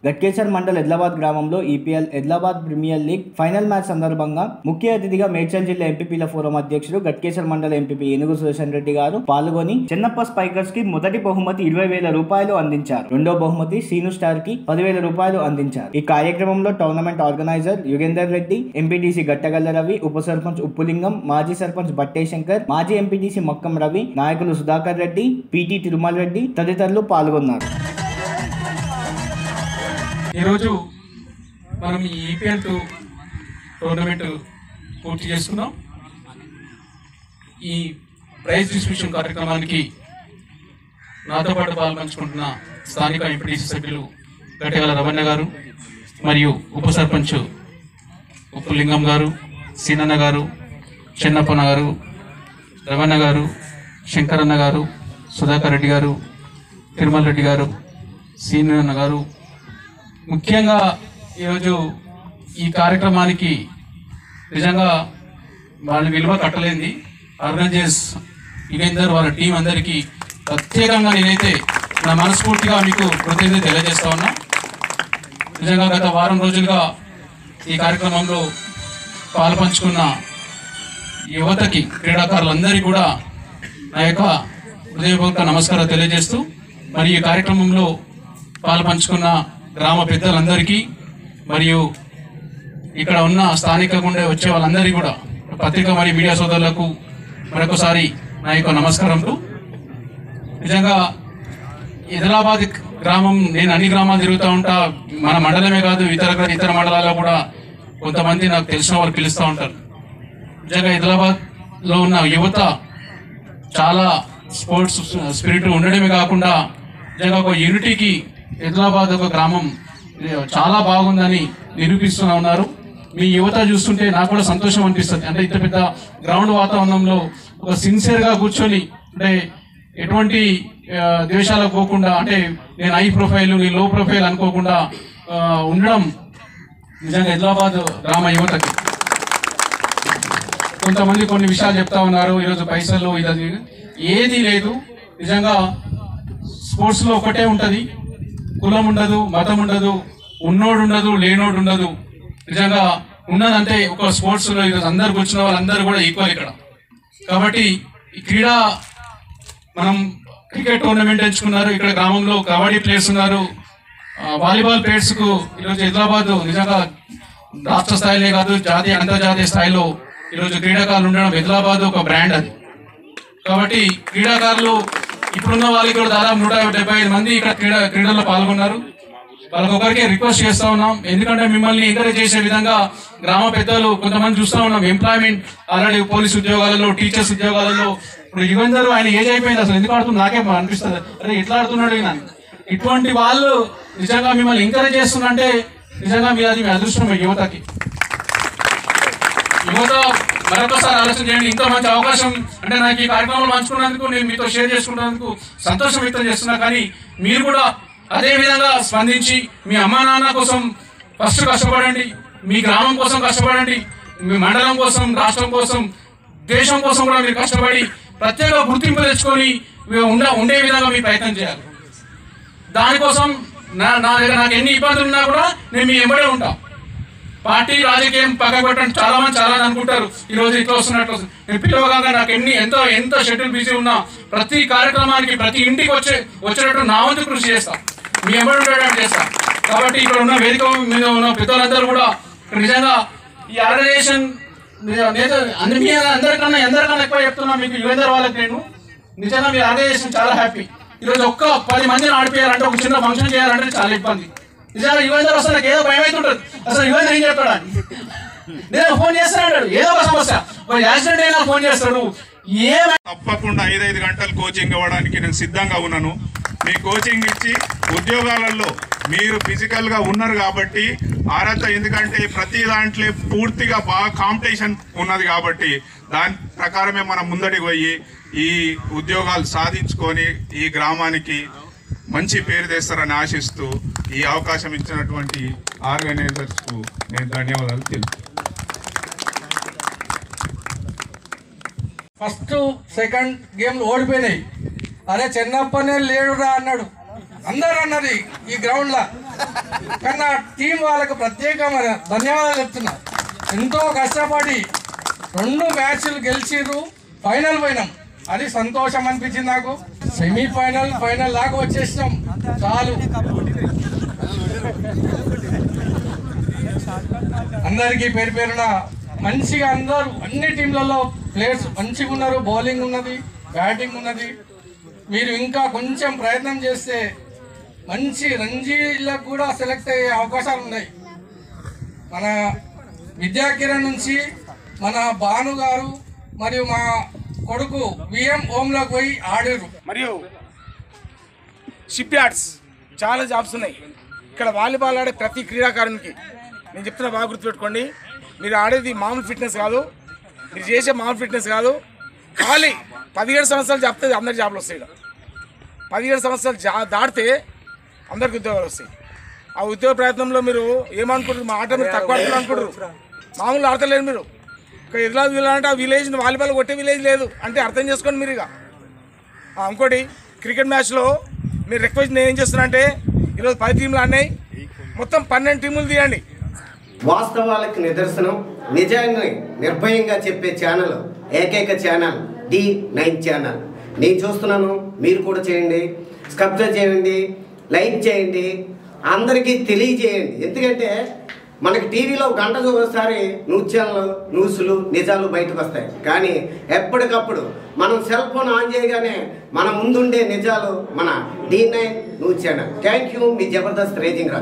గట్కేసర్ మండల్ ఎద్లాబాద్ గ్రామంలో EPL Edlabad premier league final match సందర్భంగా ముఖ్య అతిథిగా మేడ్చల్ జిల్లా ఎంపీపీల ఫోరం అధ్యక్షుడు గట్కేసర్ మండల ఎంపీ ఏనుగు సుదర్శన్ రెడ్డి గారు పాల్గొని చెన్నప్ప స్పైకర్స్ కి మొదటి బహుమతి ఇరవై వేల రూపాయలు అందించారు రెండో బహుమతి సీను స్టార్ కి పదివేల రూపాయలు అందించారు ఈ కార్యక్రమంలో tournament organiser Yugender Reddy MPTC Gattagalla Ravi ఉప సర్పంచ్ ఉప్పులింగం మాజీ సర్పంచ్ బట్టే శంకర్ మాజీ ఎంపీటీసీ మొక్కం రవి నాయకులు సుధాకర్ రెడ్డి పీటీ తిరుమల రెడ్డి తదితరులు పాల్గొన్నారు ఈరోజు మనం ఈ ఈపీఎల్ టూ టోర్నమెంట్ పూర్తి చేసుకున్నాం ఈ ప్రైజ్ డిస్ట్రిబ్యూషన్ కార్యక్రమానికి నాతో పాటు పాల్పంచుకుంటున్న స్థానిక ఎంపీటీసీ సభ్యులు గట్టగల రమణ గారు మరియు ఉప సర్పంచ్ ఉప్పులింగం గారు సీనన్న గారు చెన్నప్పన్న గారు రమణ గారు శంకరన్న గారు సుధాకర్ రెడ్డి గారు తిరుమల రెడ్డి గారు సీనన్న గారు ముఖ్యంగా ఈరోజు ఈ కార్యక్రమానికి నిజంగా వాళ్ళ విలువ కట్టలేంది ఆర్గనైజర్స్ యుగేందర్ వాళ్ళ టీం అందరికీ ప్రత్యేకంగా నేనైతే నా మనస్ఫూర్తిగా మీకు కృతజ్ఞత తెలియజేస్తా ఉన్నా నిజంగా గత వారం రోజులుగా ఈ కార్యక్రమంలో పాల్పంచుకున్న యువతకి క్రీడాకారులందరికీ కూడా నా యొక్క హృదయపూర్వక నమస్కారం తెలియజేస్తూ మరి ఈ కార్యక్రమంలో పాల్పంచుకున్న గ్రామ పెద్దలందరికీ మరియు ఇక్కడ ఉన్న స్థానికంగా ఉండే వచ్చే వాళ్ళందరికీ కూడా పత్రిక మరియు మీడియా సోదరులకు మరొకసారి నా యొక్క నమస్కారములు నిజంగా హైదరాబాద్ గ్రామం నేను అన్ని గ్రామాలు తిరుగుతూ ఉంటా మన మండలమే కాదు ఇతర ఇతర మండలాల్లో కూడా కొంతమంది నాకు తెలిసిన వాళ్ళు పిలుస్తూ ఉంటారు నిజంగా హైదరాబాద్ లో ఉన్న యువత చాలా స్పోర్ట్స్ స్పిరిట్ ఉండడమే కాకుండా నిజంగా ఒక యూనిటీకి హైదరాబాద్ ఒక గ్రామం చాలా బాగుందని నిరూపిస్తూనే ఉన్నారు మీ యువత చూస్తుంటే నాకు కూడా సంతోషం అనిపిస్తుంది అంటే ఇంత పెద్ద గ్రౌండ్ వాతావరణంలో ఒక సిన్సియర్ గా కూర్చొని అంటే ఎటువంటి ఆ, ద్వేషాలకు పోకుండా అంటే నేను హై ప్రొఫైల్ నేను లో ప్రొఫైల్ అనుకోకుండా ఆ, ఉండడం నిజంగా హైదరాబాద్ గ్రామ యువతకి కొంతమంది కొన్ని విషయాలు చెప్తా ఉన్నారు ఈరోజు పైసలు ఇది ఏది లేదు నిజంగా స్పోర్ట్స్ లో ఒకటే ఉంటది కులం ఉండదు మతం ఉండదు ఉన్నోడు ఉండదు లేనోడు ఉండదు నిజంగా ఉన్నదంటే ఒక స్పోర్ట్స్ లో ఈరోజు అందరు కూర్చున్న వాళ్ళందరూ కూడా ఈక్వల్ ఇక్కడ కాబట్టి ఈ క్రీడా మనం క్రికెట్ టోర్నమెంట్ ఎంచుకున్నారు ఇక్కడ గ్రామంలో కబడ్డీ ప్లేయర్స్ ఉన్నారు ఆ, వాలీబాల్ ప్లేయర్స్ కు ఈరోజు హైదరాబాద్ నిజంగా రాష్ట్ర స్థాయిలే కాదు జాతీయ అంతర్జాతీయ స్థాయిలో ఈరోజు క్రీడాకారులు ఉండడం హైదరాబాద్ ఒక బ్రాండ్ అది కాబట్టి క్రీడాకారులు ఇప్పుడున్న వాళ్ళకి కూడా దాదాపు నూట డెబ్బై ఐదు మంది ఇక్కడ క్రీడా క్రీడల్లో పాల్గొన్నారు వాళ్ళకొకరికి రిక్వెస్ట్ చేస్తా ఉన్నాం ఎందుకంటే మిమ్మల్ని ఎంకరేజ్ చేసే విధంగా గ్రామ పెద్దలు కొంతమంది చూస్తా ఉన్నాం ఎంప్లాయ్మెంట్ ఆల్రెడీ పోలీస్ ఉద్యోగాలలో టీచర్స్ ఉద్యోగాలలో ఇప్పుడు యుగంధర్ ఆయన ఏజ్ అయిపోయింది అసలు ఎందుకు ఆడుతుంది నాకే అనిపిస్తుంది అరే ఎట్లా ఆడుతున్నాడు ఈయన ఇటువంటి వాళ్ళు నిజంగా మిమ్మల్ని ఎంకరేజ్ చేస్తున్నారంటే నిజంగా మీరు అది మీ అదృష్టం మీ యువతకి యువత మరొకసారి ఆలోచన చేయండి ఇంత మంచి అవకాశం అంటే నాకు ఈ కార్యక్రమంలో పంచుకున్నందుకు నేను మీతో షేర్ చేసుకున్నందుకు సంతోషం వ్యక్తం చేస్తున్నా కానీ మీరు కూడా అదే విధంగా స్పందించి మీ అమ్మా నాన్న కోసం ఫస్ట్ కష్టపడండి మీ గ్రామం కోసం కష్టపడండి మీ మండలం కోసం రాష్ట్రం కోసం దేశం కోసం కూడా మీరు కష్టపడి ప్రత్యేక గుర్తింపు తెచ్చుకొని ఉండ ఉండే విధంగా మీ ప్రయత్నం చేయాలి దానికోసం నా నా దగ్గర నాకు ఎన్ని ఇబ్బందులు ఉన్నా కూడా నేను మీ ఎంబడే ఉంటా పార్టీ రాజకీయం పక్క పెట్టండి చాలా మంది చాలా మంది అనుకుంటారు ఈ రోజు ఇట్లా వస్తున్నట్టు వస్తుంది. నేను పిలవగా నాకు ఎన్ని ఎంతో ఎంతో షెడ్యూల్ బిజీ ఉన్నా ప్రతి కార్యక్రమానికి ప్రతి ఇంటికి వచ్చే వచ్చేటట్టు నా వంతు కృషి చేస్తా మీ ఎంబడి ఉండేటట్టు చేస్తా కాబట్టి ఇక్కడ ఉన్న వేదిక మీద ఉన్న పెద్దలందరూ కూడా ఇక్కడ నిజంగా ఈ ఆర్గనైజేషన్ నేత అన్ని మీ అందరికన్నా ఎందరికన్నా ఎక్కువ చెప్తున్నా మీకు యువేందర్ వాళ్ళకి నేను నిజంగా మీ ఆర్గనైజేషన్ చాలా హ్యాపీ ఈరోజు ఒక్క పది మందిని ఆడిపోయారంటే ఒక చిన్న ఫంక్షన్ చేయాలంటే చాలా ఇబ్బంది నిజంగా యువేందర్ అసలు నాకు ఏదో భయం అవుతుంటుంది అసలు యువేందర్ ఏం చెప్తాడు అని నేను ఫోన్ చేస్తాడు ఏదో ఒక సమస్య ఒక యాక్సిడెంట్ అయినా ఫోన్ చేస్తాడు ఏమై తప్పకుండా ఐదైదు గంటలు కోచింగ్ ఇవ్వడానికి నేను సిద్ధంగా ఉన్నాను మీ కోచింగ్ ఇచ్చి ఉద్యోగాలలో మీరు ఫిజికల్ గా ఉన్నారు కాబట్టి అర్హత ఎందుకంటే ప్రతి దాంట్లో పూర్తిగా బాగా కాంపిటీషన్ ఉన్నది కాబట్టి దాని ప్రకారమే మనం ముందడికి పోయి ఈ ఉద్యోగాలు సాధించుకొని ఈ గ్రామానికి మంచి పేరు తెస్తారని ఆశిస్తూ ఈ అవకాశం ఇచ్చినటువంటి ఆర్గనైజర్స్ కు నేను ధన్యవాదాలు తెలుపు ఫస్ట్ సెకండ్ గేమ్ ఓడిపోయినాయి అరే చెన్నప్పనే లేడురా అన్నాడు అందరు అన్నది ఈ గ్రౌండ్ లా కానీ నా టీం వాళ్ళకు ప్రత్యేకమైన ధన్యవాదాలు చెప్తున్నా ఎంతో కష్టపడి రెండు మ్యాచ్లు గెలిచిర్రు ఫైనల్ పోయినాం అది సంతోషం అనిపించింది నాకు సెమీఫైనల్ ఫైనల్ దాకా వచ్చేసినాం చాలు అందరికీ పేరు పేరున మంచిగా అందరూ అన్ని టీంలలో ప్లేయర్స్ మంచిగా ఉన్నారు బౌలింగ్ ఉన్నది బ్యాటింగ్ ఉన్నది మీరు ఇంకా కొంచెం ప్రయత్నం చేస్తే మంచి రంజీలకు కూడా సెలెక్ట్ అయ్యే అవకాశాలు ఉన్నాయి మన విద్యాకిరణ్ నుంచి మన భాను గారు మరియు మా కొడుకు విఎం ఓంలోకి పోయి ఆడారు మరియు షిప్ యార్డ్స్ చాలా జాబ్స్ ఉన్నాయి ఇక్కడ వాలీబాల్ ఆడే ప్రతి క్రీడాకారునికి నేను చెప్తున్నా బాగా గుర్తుపెట్టుకోండి మీరు ఆడేది మామూలు ఫిట్నెస్ కాదు మీరు చేసే మామూలు ఫిట్నెస్ కాదు ఖాళీ పదిహేడు సంవత్సరాలు చెప్తే అందరి జాబ్లు వస్తాయి ఇక్కడ పదిహేడు సంవత్సరాలు జా దాటితే అందరికి ఉద్యోగాలు వస్తాయి ఆ ఉద్యోగ ప్రయత్నంలో మీరు ఏమనుకుంటారు మా ఆట మీరు తక్కువ ఆడుతున్నారు అనుకుంటారు మామూలు ఆడతలేరు మీరు ఇక్కడ ఎదులా వీళ్ళంటే ఆ విలేజ్ వాలీబాల్ కొట్టే విలేజ్ లేదు అంటే అర్థం చేసుకోండి మీరు ఇక ఆ, ఇంకోటి క్రికెట్ మ్యాచ్లో మీరు రిక్వెస్ట్ నేను ఏం చేస్తున్నా అంటే ఈరోజు పది టీంలు ఆడినాయి మొత్తం పన్నెండు టీములు తీయండి వాస్తవాలకు నిదర్శనం నిజాన్ని నిర్భయంగా చెప్పే ఛానల్ ఏకైక ఛానల్ డి నైన్ ఛానల్ నేను చూస్తున్నాను మీరు కూడా చేయండి సబ్స్క్రైబ్ చేయండి లైక్ చేయండి అందరికీ తెలియజేయండి ఎందుకంటే మనకి టీవీలో గంట ఒకసారి న్యూస్ ఛానల్ న్యూస్లు నిజాలు బయటకు వస్తాయి కానీ ఎప్పటికప్పుడు మనం సెల్ ఫోన్ ఆన్ చేయగానే మన ముందుండే నిజాలు మన D nine news channel thank you మీ జబర్దస్త్ రేజింగ్ రాజ్